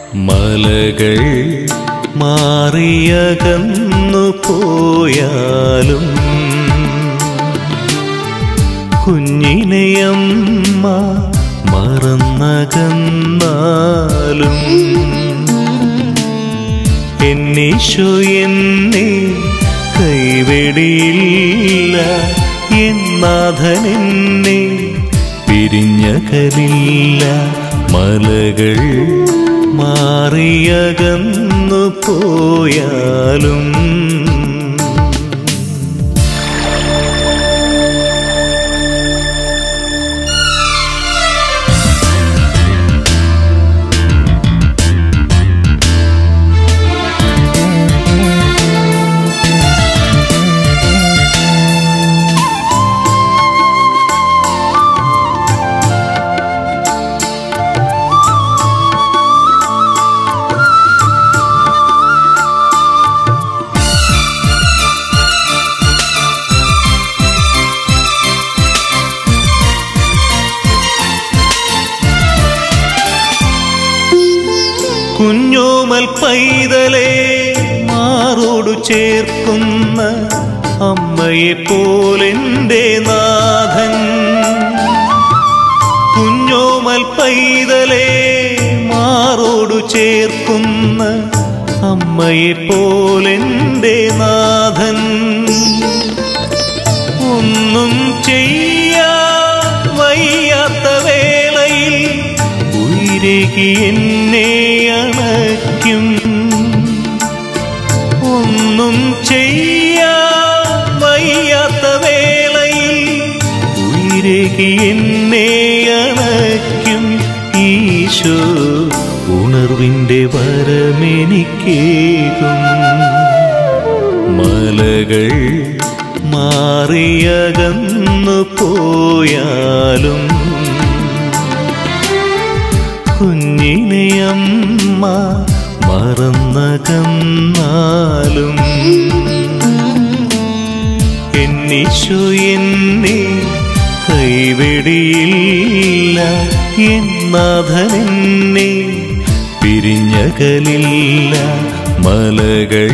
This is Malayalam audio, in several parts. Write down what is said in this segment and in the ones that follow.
മലകൾ മാറിയകന്നു പോയാലും കുഞ്ഞിനെയമ്മ മറന്നകന്നാലും എന്നീശോ എന്നെ കൈവെടിയില്ല എന്നാഥൻ എന്നെ പിരിഞ്ഞകലില്ല മലകൾ മാറിയകന്നു പോയാലും കുഞ്ഞോമൽ പൈതലേ മാറോടു ചേർക്കുന്ന അമ്മയെ പോലെന്റെ നാഥൻ കുഞ്ഞോമൽ പൈതലേ മാറോടു ചേർക്കുന്ന അമ്മയെ പോലെന്റെ നാഥൻ ഒന്നും ചെയ്യാ വയ്യാത്ത വേളയിൽ ഉയരകി എന്നെ അണയ്ക്കും ഒന്നും ചെയ്യാ വയ്യാത്ത വേളയിൽ ഉയരകി എന്നെ അണയ്ക്കും ഈശോ ഉണർവിൻ്റെ വരമെനിക്കേകും മലകൾ മാറിയകന്നു പോയാലും കുഞ്ഞിനെയമ്മ മറന്നകന്നാലും എന്നീശോ എന്നെ കൈവെടിയില്ല എന്നാഥൻ എന്നെ പിരിഞ്ഞകലില്ല മലകൾ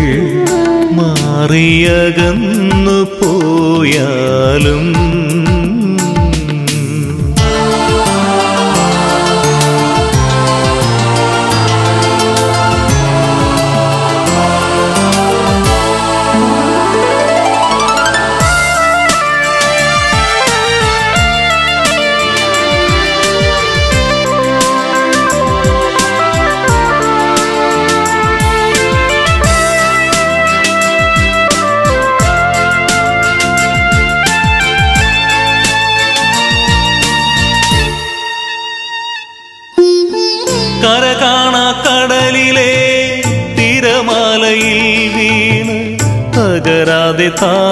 മാറിയകന്നു പോയാലും കരകാണ കടലിലെ തിരമാലയിൽ വീണ് തകരാതെ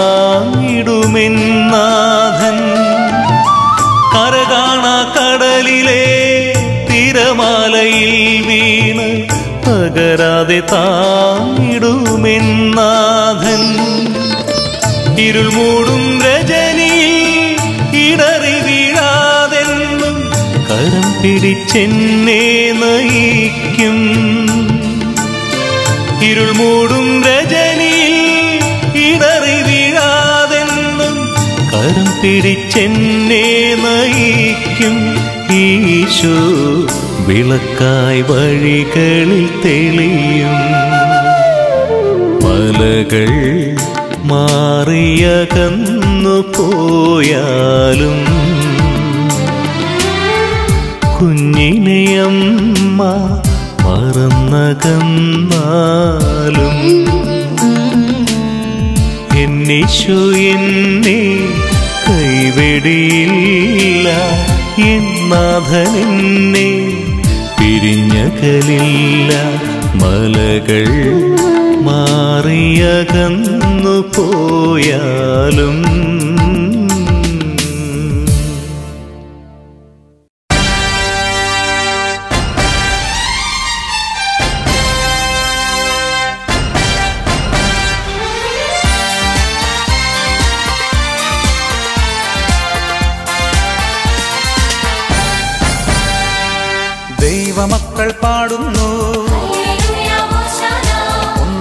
താങ്ങിടുമെന്നാഥൻ കരകാണ കടലിലെ തിരമാലയിൽ വീണ് തകരാതെ താങ്ങിടുമെന്നാഥൻ ഇരുൾ മൂടും രജനിയിൽ ഇടറി വീഴാതെന്നും കരം പിടിച്ചെന്നെ നയിക്കും ഇരുൾ മൂടും രജനിയിൽ ഇടറി വീഴാതെന്നും കരം പിടിച്ചെന്നെ നയിക്കും ഈശോ വിളക്കായി വഴികളിൽ തെളിയും മലകൾ മാറിയകന്നു പോയാലും കുഞ്ഞിനെയമ്മ മറന്നകന്നാലും എന്നീശോ എന്നെ കൈവെടിയില്ല എന്നാഥൻ എന്നെ പിരിഞ്ഞകലില്ല മലകൾ മാറിയകന്നു പോയാലും ദൈവമക്കൾ പാടുന്നു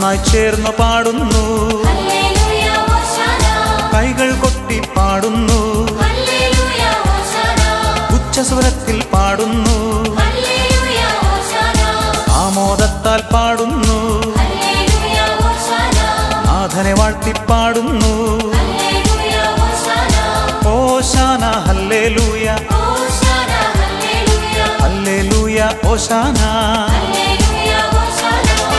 ഒന്നായി ചേർന്ന് പാടുന്നു ഹല്ലേലൂയ ഹോശാന കൈകൾ കൊട്ടി പാടുന്നു ഹല്ലേലൂയ ഹോശാന ഉച്ചസ്വരത്തിൽ പാടുന്നു ഹല്ലേലൂയ ഹോശാന ആമോദത്താൽ പാടുന്നു ഹല്ലേലൂയ ഹോശാന നാഥനെ വാഴ്ത്തി പാടുന്നു ഹല്ലേലൂയ ഹോശാന ഓശാന ഹല്ലേലൂയ ഹോശാന ഹല്ലേലൂയ ഹല്ലേലൂയ ഓശാന ഹല്ലേലൂയ ഹോശാന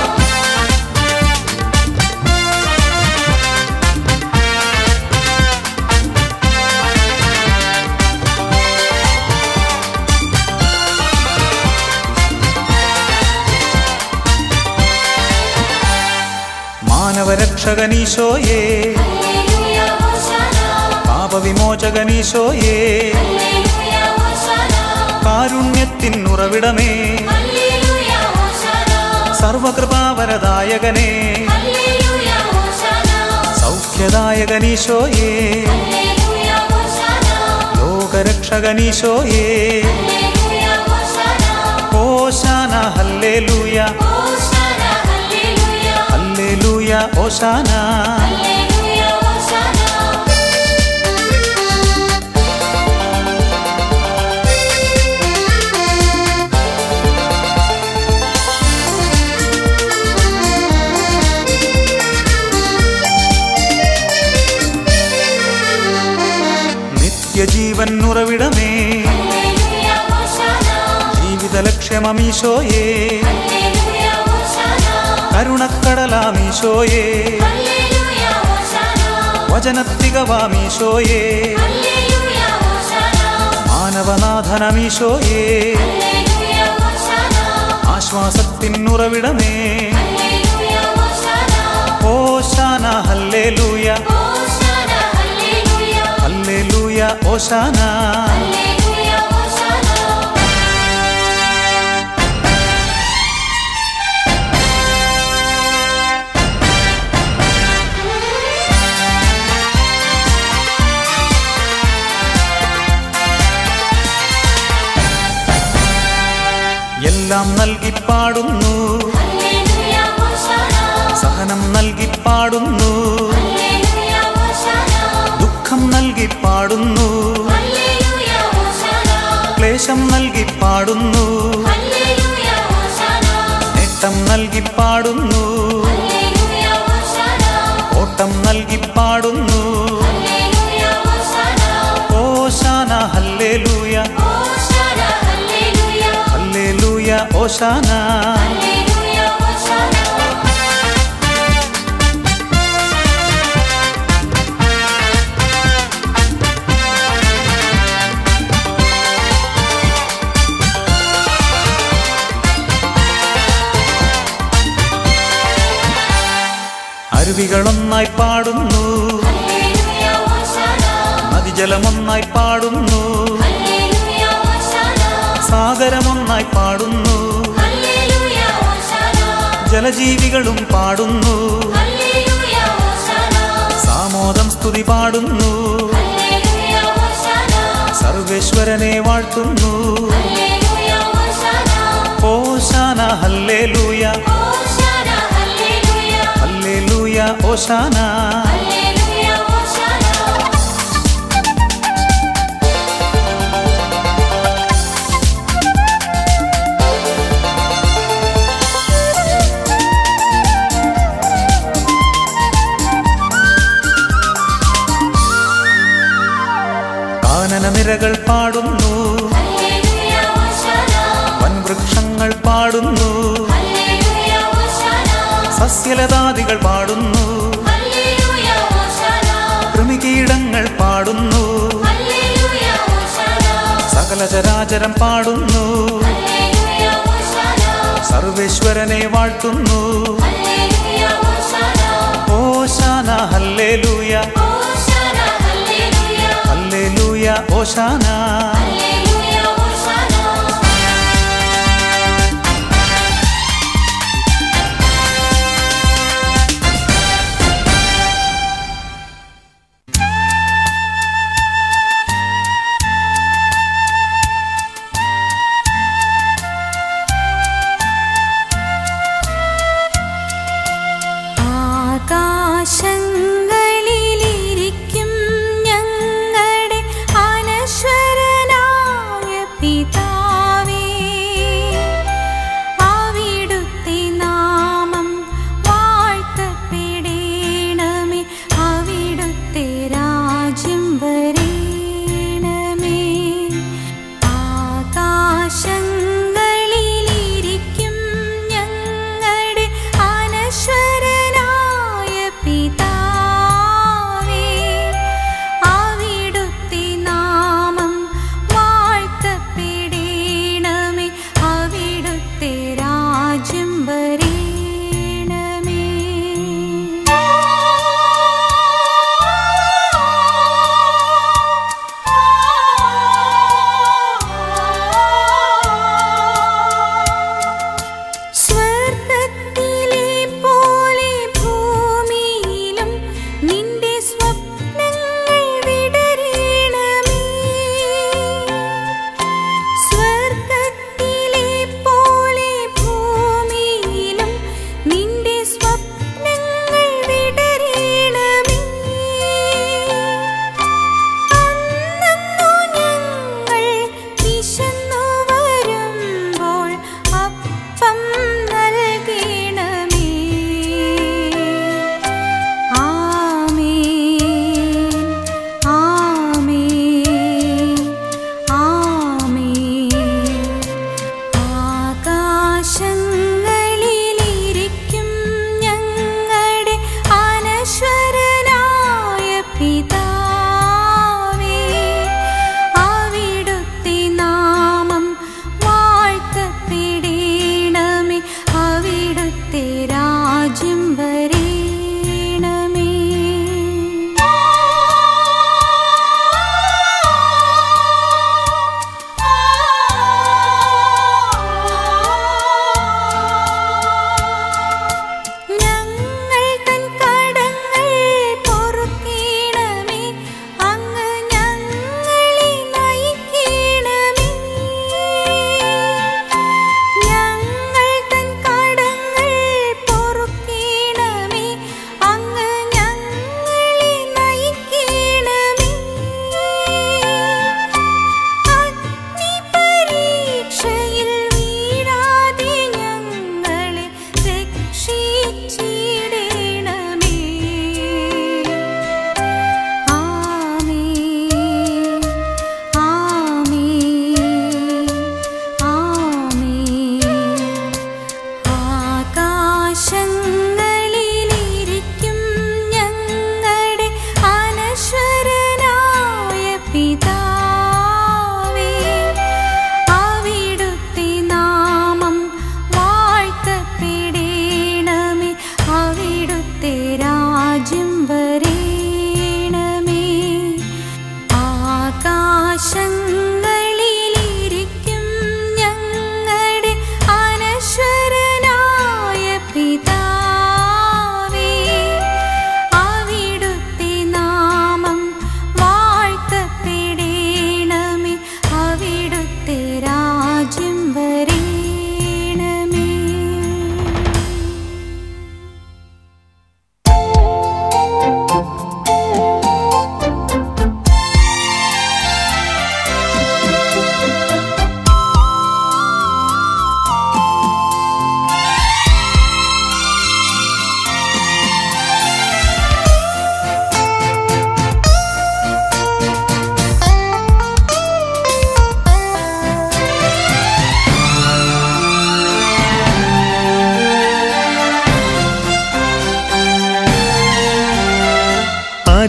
മാനവരക്ഷകനീശോയേ ഹല്ലേലൂയ ഹോശാന പാപവിമോചകനീശോയേ ഹല്ലേലൂയ ഹോശാന കാരുണ്യത്തിൻ ഉറവിടമേ ഹല്ലേലൂയ ഹോശാന സർവകൃപാവരദായകനേ ഹല്ലേലൂയ ഹോശാന സൗഖ്യദായകനീശോയേ ഹല്ലേലൂയ ഹോശാന ലോകരക്ഷകനീശോയേ ഹല്ലേലൂയ ഹോശാന ഓശാന ഹല്ലേലൂയ ഹോശാന ഹല്ലേലൂയ ഹല്ലേലൂയ ഓശാന ഹല്ലേലൂയ ഹോശാന നിത്യജീവൻ ഉറവിടമേ ഹല്ലേലൂയ ഹോശാന ജീവിത ലക്ഷ്യമീശോയേ ഹല്ലേലൂയ ഹോശാന കരുണക്കടലാമീശോയേ ഹല്ലേലൂയ ഹോശാന വചനത്തികവാമീശോയേ ഹല്ലേലൂയ ഹോശാന മാനവനാഥനമീശോയേ ഹല്ലേലൂയ ഹോശാന ആശ്വാസത്തിൻ ഉറവിടമേ ഹല്ലേലൂയ ഹോശാന ഓശാന ഹല്ലേലൂയ ഹോശാന ഹല്ലേലൂയ ഹല്ലേലൂയ ഓശാന ഹല്ലേലൂയ ഹോശാന എല്ലാം നൽകി പാടുന്നു ഹല്ലേലൂയ ഹോശാന സഹനം നൽകി പാടുന്നു ഹല്ലേലൂയ ഹോശാന ദുഃഖം നൽകി പാടുന്നു ഹല്ലേലൂയ ഹോശാന ക്ലേശം നൽകി പാടുന്നു ഹല്ലേലൂയ ഹോശാന നേട്ടം നൽകി പാടുന്നു ഹല്ലേലൂയ ഹോശാന ഓട്ടം നൽകി പാടുന്നു ഹല്ലേലൂയ ഹോശാന ഓശാന ഹല്ലേലൂയ ഹോശാന ഹല്ലേലൂയ ഹല്ലേലൂയ ഓശാന ഹല്ലേലൂയ ഹോശാന അരുവികളൊന്നായി പാടുന്നു ഹല്ലേലൂയ ഹോശാന നദിജലമൊന്നായി പാടുന്നു ഹല്ലേലൂയ ഹോശാന സാഗരമൊന്നായി പാടുന്നു ഹല്ലേലൂയ ഹോശാന ജലജീവികളും പാടുന്നു ഹല്ലേലൂയ ഹോശാന സാമോദം സ്തുതി പാടുന്നു ഹല്ലേലൂയ ഹോശാന സർവേശ്വരനെ വാഴ്ത്തുന്നു ഹല്ലേലൂയ ഹോശാന ഓശാന ഹല്ലേലൂയ ഹോശാന ഹല്ലേലൂയ ഹല്ലേലൂയ ഓശാന ഹല്ലേലൂയ ഹോശാന കാനന നിരകൾ പാടുന്നു ഹല്ലേലൂയ ഹോശാന വൻവൃക്ഷങ്ങൾ പാടുന്നു ഹല്ലേലൂയ ഹോശാന സസ്യലതാദികൾ പാടുന്നു ഹല്ലേലൂയ ഹോശാന കൃമികീടങ്ങൾ പാടുന്നു ഹല്ലേലൂയ ഹോശാന സകല ചരാചരം പാടുന്നു ഹല്ലേലൂയ ഹോശാന സർവേശ്വരനെ വാഴ്ത്തുന്നു ഹല്ലേലൂയ ഹോശാന ഓശാന ഹല്ലേലൂയ ഹോശാന ഹല്ലേലൂയ ഹല്ലേലൂയ ഓശാന ഹല്ലേലൂയ ഹോശാന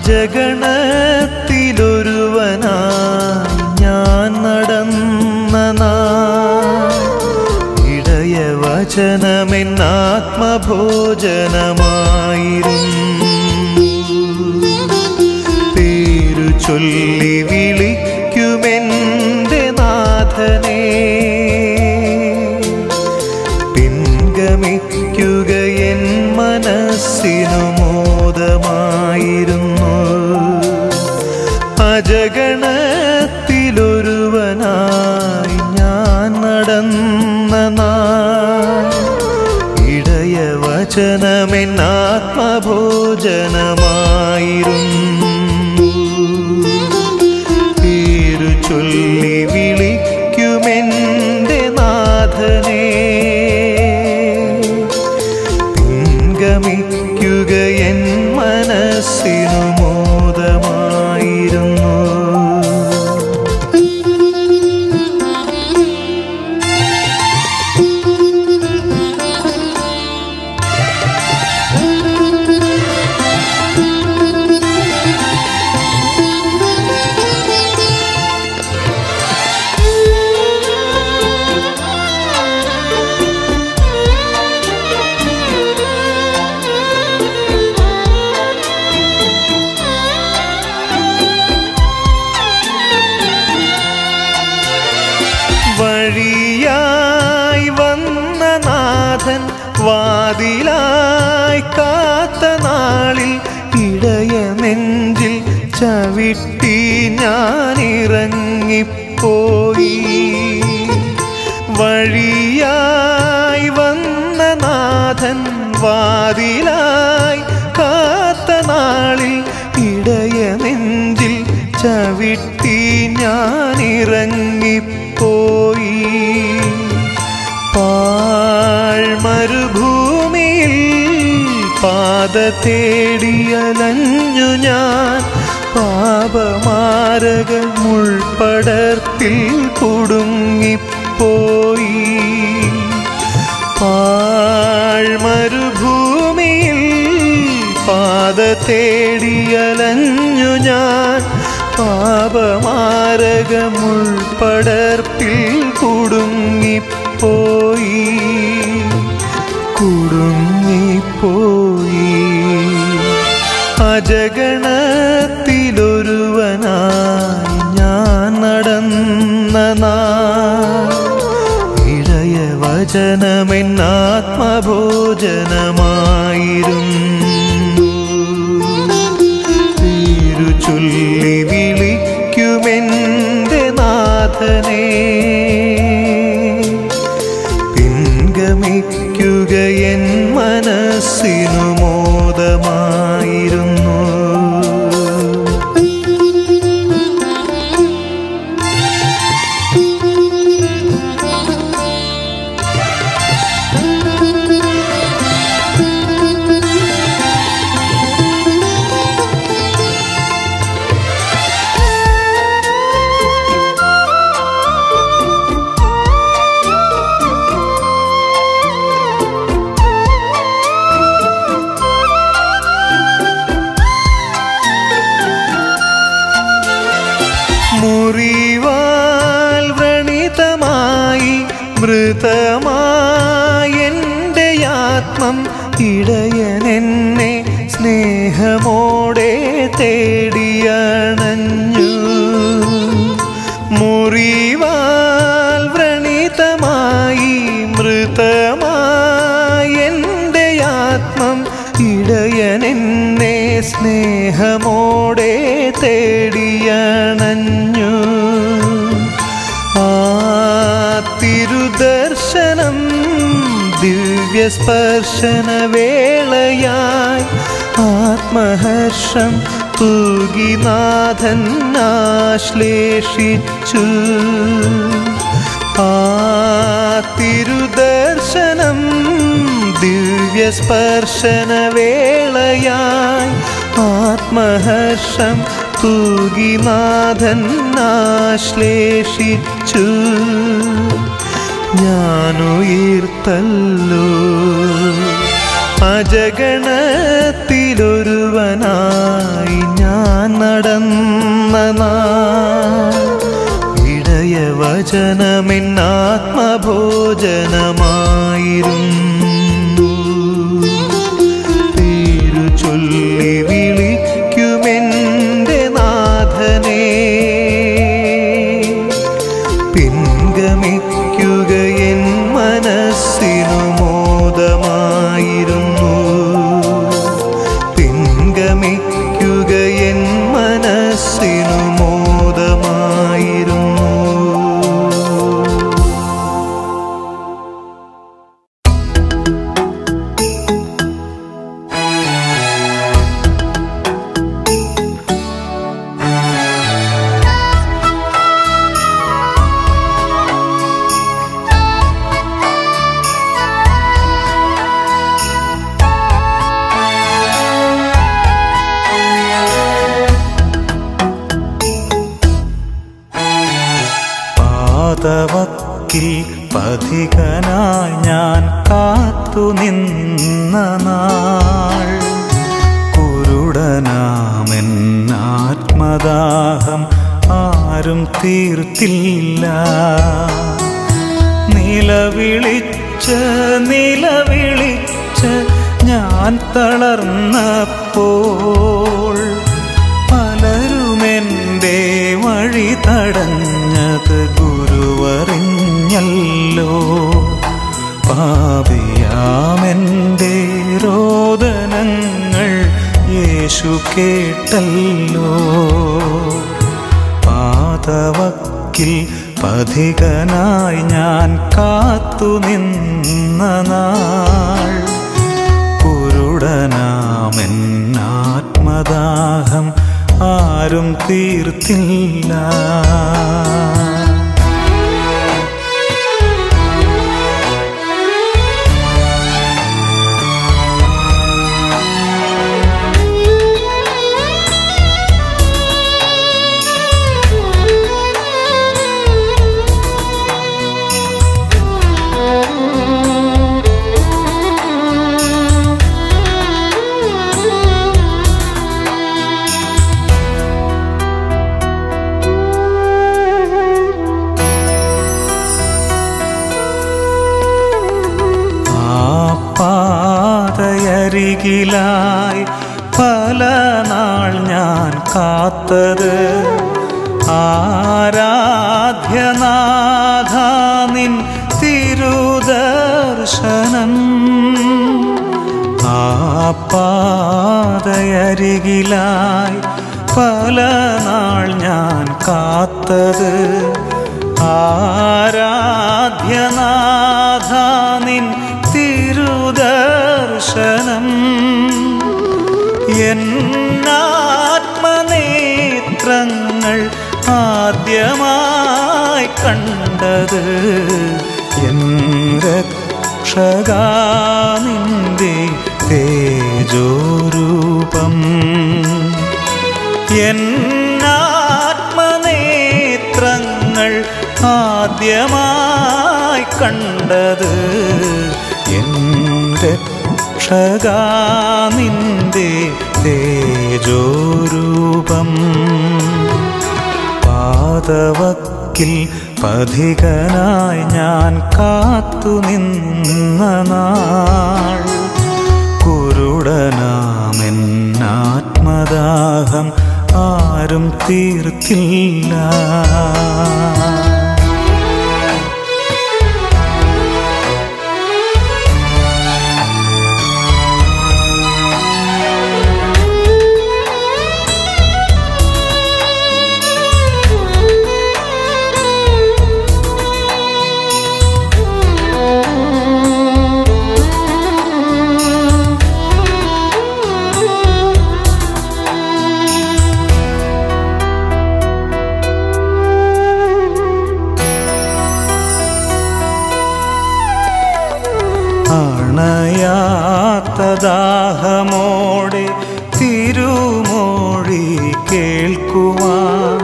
അജഗണത്തിലൊരുവനായി ഞാൻ നടന്ന നാൾ ഇടയ വചനമെന്നാത്മഭോജനമായിരുന്നു പേരു ചൊല്ലി വിളിക്കുമെൻ്റെ നാഥനെ പിൻഗമിക്കുക എൻ മനസ്സിനു മോദമായിരുന്നു അജഗണത്തിലൊരുവനായി ഞാൻ നടന്ന നാൾ ഇടയ വചനമെന്നാത്മഭോജനമായിരുന്നു പേരു ചൊല്ലി വിളിക്കുമെൻ്റെ നാഥനെ പിൻഗമിക്കുക എൻ മനസ്സിനു മോദമായിരുന്നു വഴിയായി വന്ന നാഥൻ വാതിലായി കാത്ത നാളിൽ ഇടയ നെഞ്ചിൽ ചവിട്ടി ഞാനിറങ്ങിപ്പോയി വഴിയായി വന്ന നാഥൻ വാതിലായി കാത്ത നാളിൽ ഇടയ നെഞ്ചിൽ ചവിട്ടി ഞാനിറങ്ങിപ്പോയി പാഴ്മരുഭൂമിയിൽ പാത തേടിയലഞ്ഞു ഞാൻ പാപമാരക മുൾപ്പടർത്തിൽ കുടുങ്ങിപ്പോയി പാഴ്മരുഭൂമിയിൽ പാത തേടിയലഞ്ഞു ഞാൻ പാപമാരക മുൾപ്പടർപ്പിൽ കുടുങ്ങിപ്പോയി കുടുങ്ങിപ്പോയി അജഗണത്തിലൊരുവനായി ഞാൻ നടന്ന നാൾ ഇടയ വചനമെന്നാത്മഭോജനമായിരുന്നു പേരു ചൊല്ലി വിളിക്കുമെൻ്റെ നാഥനെ പിൻഗമിക്കുക എൻ മനസ്സിനു മോദമായിരുന്നു മുറിവാൽ വ്രണിതമായി മൃതമായി എൻ്റെ ആത്മം ഇടയനെന്നെ സ്നേഹമോടെ തേടിയണഞ്ഞു മുറിവാൽ വ്രണിതമായി മൃതമായി എൻ്റെ ആത്മം ഇടയനെന്നെ സ്നേഹമോടെ തേടിയണഞ്ഞു ആ തിരുദർശനം ദിവ്യസ്പർശന വേളയായി ആത്മഹർഷം തൂകിനാഥൻ ആശ്ലേഷിച്ചു ആ തിരുദർശനം ദിവ്യസ്പർശന വേളയായി ആത്മഹർഷം തൂകിനാഥൻ ആശ്ലേഷിച്ചു ഞാനുയർത്തല്ലോ അജഗണത്തിലൊരുവനായി ഞാൻ വചനമെന്നാത്മഭോജനമായിരുന്നു പേരു ചൊല്ലി വിളിക്കുമെൻ്റെ നാഥനെ പിൻഗമിക്കുക എൻ മനസ്സിനു മോദമായിരുന്നു പിൻഗമിക്കുക എൻ മനസ്സിനു മോദമായിരുന്നു പാതവക്കിൽ പഥികനായി ഞാൻ കാത്തു നിന്ന നാൾ കുരുടനാമെന്നാത്മദാഹം ആരും തീർത്തില്ല നിലവിളിച്ച് നിലവിളിച്ച് ഞാൻ തളർന്നപ്പോൾ പലരുമെൻ്റെ വഴി തടഞ്ഞത് ഗുരുവറിഞ്ഞല്ലോ പാപിയാമെൻ്റെ രോദനങ്ങൾ യേശു കേട്ടല്ലോ പാതവക്കിൽ പഥികനായി ഞാൻ കാത്തു നിന്ന നാൾ കുരുടനാമെന്നാത്മദാഹം ആരും തീർത്തില്ല ആ പാതയരികിലായി പല നാൾ ഞാൻ കാത്തത് ആരാധ്യനാഥ നിൻ തിരുദർശനം ആ പാതയരികിലായി പല നാൾ ഞാൻ കാത്തത് ആരാധ്യനാഥ നിൻ തിരുദർശനം എന്നാത്മനേത്രങ്ങൾ ആദ്യമായി കണ്ടത് എൻ രക്ഷകാ നിന്റെ തേജോരൂപം എന്നാത്മനേത്രങ്ങൾ ആദ്യമായി കണ്ടത് എൻ രക്ഷകാ നിന്റെ തേജോരൂപം പാതവക്കിൽ പഥികനായി ഞാൻ കാത്തു നിന്ന നാൾ കുരുടനാമെന്നാത്മദാഹം ആരും തീർത്തില്ല അണയാത്ത ദാഹമോടെ തിരുമൊഴി കേൾക്കുവാൻ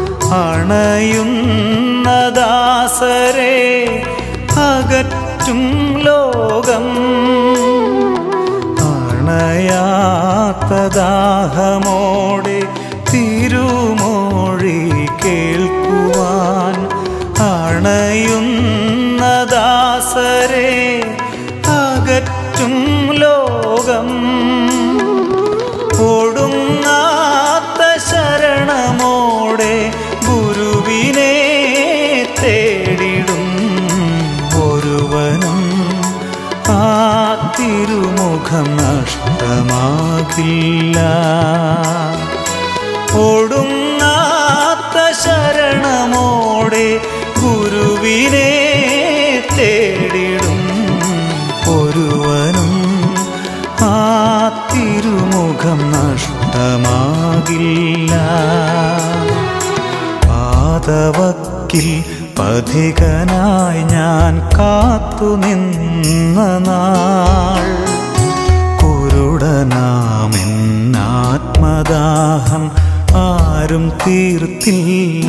അണയുന്ന ദാസരെ അകറ്റും ലോകം അണയാത്ത ദാഹമോടെ തിരുമൊഴി കേൾക്കുവാൻ അണ തിരുമുഖം നഷ്ടമാകില്ല ഒടുങ്ങാത്ത ശരണമോടെ ഗുരുവിനെ തേടിടും ഒരുവനും ആ തിരുമുഖം നഷ്ടമാകില്ല പാതവക്കിൽ പഥികനായി ഞാൻ കാത്തുനിന്ന നാൾ കുരുടനാമെന്നാത്മദാഹം ആരും തീർത്തില്ല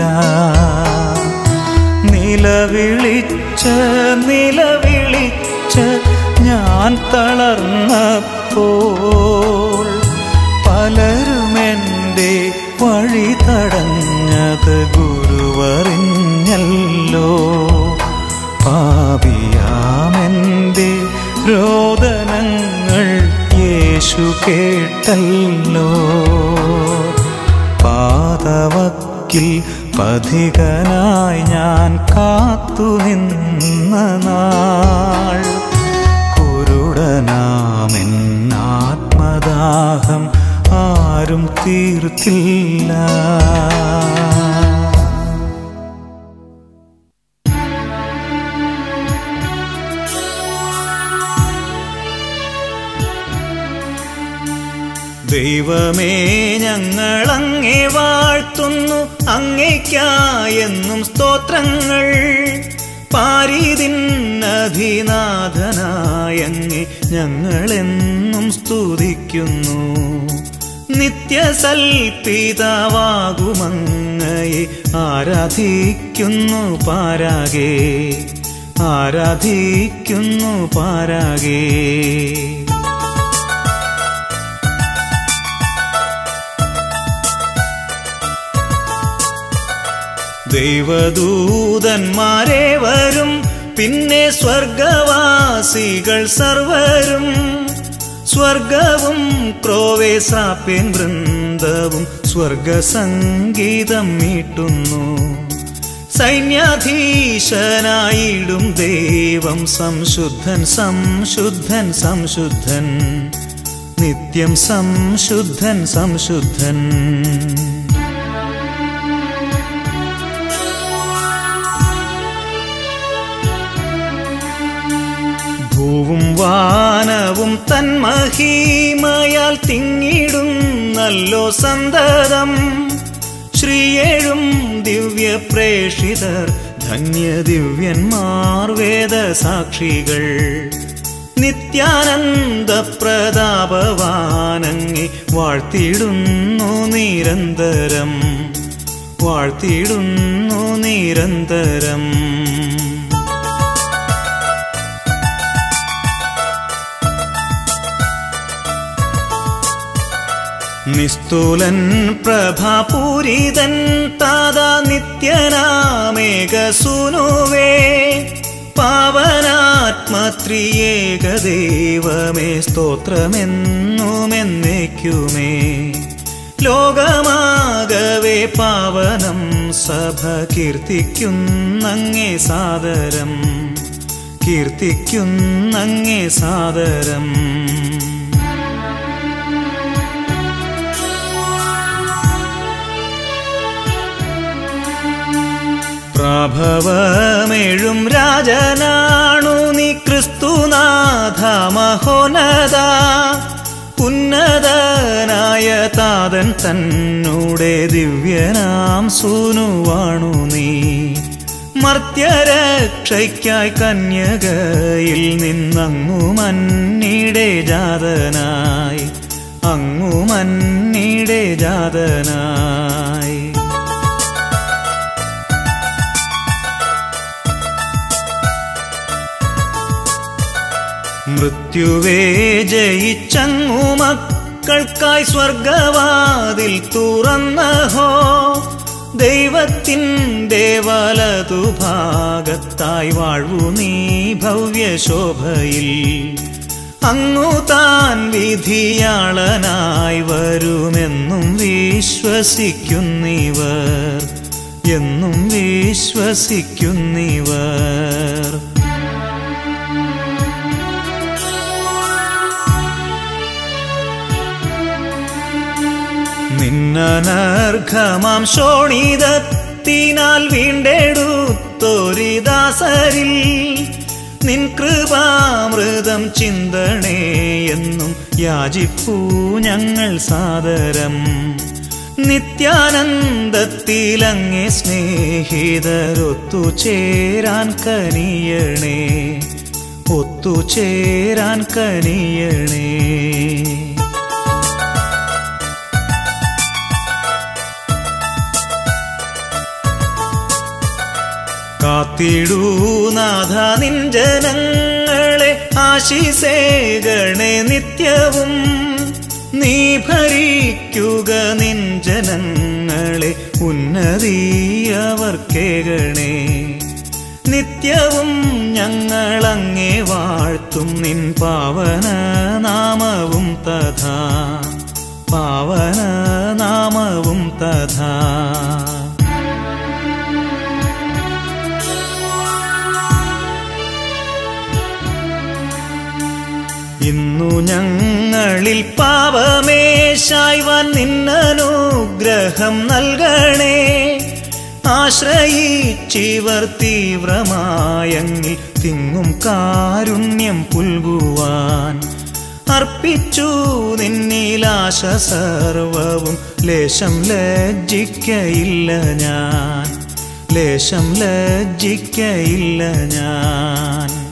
നിലവിളിച്ച് നിലവിളിച്ച് ഞാൻ തളർന്നപ്പോൾ പലരുമെൻ്റെ വഴി തടഞ്ഞത് ഗുരുവറിഞ്ഞല്ലോ പാപിയാമെൻ്റെ രോദനങ്ങൾ യേശു കേട്ടല്ലോ പാതവക്കിൽ പഥികനായി ഞാൻ കാത്തുനിന്ന നാൾ കുരുടനാമെന്നാത്മദാഹം ആരും തീർത്തില്ല ദൈവമേ ഞങ്ങളങ്ങേ വാഴ്ത്തുന്നു അങ്ങേക്കായെന്നും സ്തോത്രങ്ങൾ പാരിതിന്നധിനാഥനായങ്ങെ ഞങ്ങളെന്നും സ്തുതിക്കുന്നു നിത്യസൽപിതാവാകുമങ്ങയെ ആരാധിക്കുന്നു പാരാകെ ആരാധിക്കുന്നു പാരാകേ ദൈവദൂതന്മാരെ വരും പിന്നെ സ്വർഗവാസികൾ സർവരും സ്വർഗവും ക്രോവേസാപ്യൻ വൃന്ദവും സ്വർഗസംഗീതം മീട്ടുന്നു സൈന്യാധീശനായിടും ദൈവം സംശുദ്ധൻ സംശുദ്ധൻ സംശുദ്ധൻ നിത്യം സംശുദ്ധൻ സംശുദ്ധൻ ഭൂവും വാനവും തന്മഹീമയാൽ തിങ്ങിടുന്നല്ലോ സന്തതം ശ്രീയേഴും ദിവ്യ പ്രേഷിതർ ധന്യ ദിവ്യന്മാർ വേദ സാക്ഷികൾ നിത്യാനന്ദ പ്രതാപവാനങ്ങി വാഴ്ത്തിയിടുന്നു നിരന്തരം വാഴ്ത്തിയിടുന്നു നിരന്തരം നിസ്തുലൻ പ്രഭാപൂരിതൻ താതാ നിത്യനാമേകസുനുവേ പാവനാത്മത്രിയേകദൈവമേ സ്തോത്രമെന്നുമെന്നേക്കുമേ ലോകമാകവേ പാവനം സഭ കീർത്തിക്കുന്നങ്ങേ സാദരം കീർത്തിക്കുന്നങ്ങേ സാദരം പ്രഭവമേഴും രാജനാണു നീ ക്രിസ്തുനാഥ മഹോനത ഉന്നതനായ താതൻ തന്നൂടെ ദിവ്യനാം സൂനുവാണു നീ മർത്യരക്ഷയ്ക്കായി കന്യകയിൽ നിന്നങ്ങു മന്നിടെ ജാതനായി അങ്ങു മന്നിടെ ജാതനായി മൃത്യുവേ ജയിച്ചങ്ങു മക്കൾക്കായി സ്വർഗവാതിൽ തുറന്നഹോ ദൈവത്തിൻ്റെ വലതു ഭാഗത്തായി വാഴ്വു നീ ഭവ്യശോഭയിൽ അങ്ങു താൻ വിധിയാളനായി വരുമെന്നും വിശ്വസിക്കുന്നിവർ എന്നും വിശ്വസിക്കുന്നിവർ നിന്നനർഘമാം ശോണിതത്തിനാൽ വീണ്ടെടുത്തൊരിദാസരിൽ നിൻ കൃപാമൃതം ചിന്തണേ എന്നും യാചിപ്പൂ ഞങ്ങൾ സാദരം നിത്യാനന്ദത്തിലങ്ങേ സ്നേഹിതരൊത്തുചേരാൻ കനിയണേ ഒത്തുചേരാൻ കനിയണേ കാത്തിടൂ നാഥ നിൻ ജനങ്ങളെ ആശിസേകണേ നിത്യവും നീ ഭരിക്കുക നിൻ ജനങ്ങളെ ഉന്നതീയവർക്കേകണേ നിത്യവും ഞങ്ങളങ്ങേ വാഴ്ത്തും നിൻ പാവന നാമവും തഥാ പാവന നാമവും തഥാ ഇന്നു ഞങ്ങളിൽ പാപമേശായി വൻ നിന്നനുഗ്രഹം നൽകണേ ആശ്രയിച്ചിവർ തീവ്രമായങ്ങിൽ തിങ്ങും കാരുണ്യം പുൽകുവാൻ അർപ്പിച്ചു നിന്നിലാശ സർവവും ലേശം ലജ്ജിക്കയില്ല ഞാൻ ലേശം ലജ്ജിക്കയില്ല ഞാൻ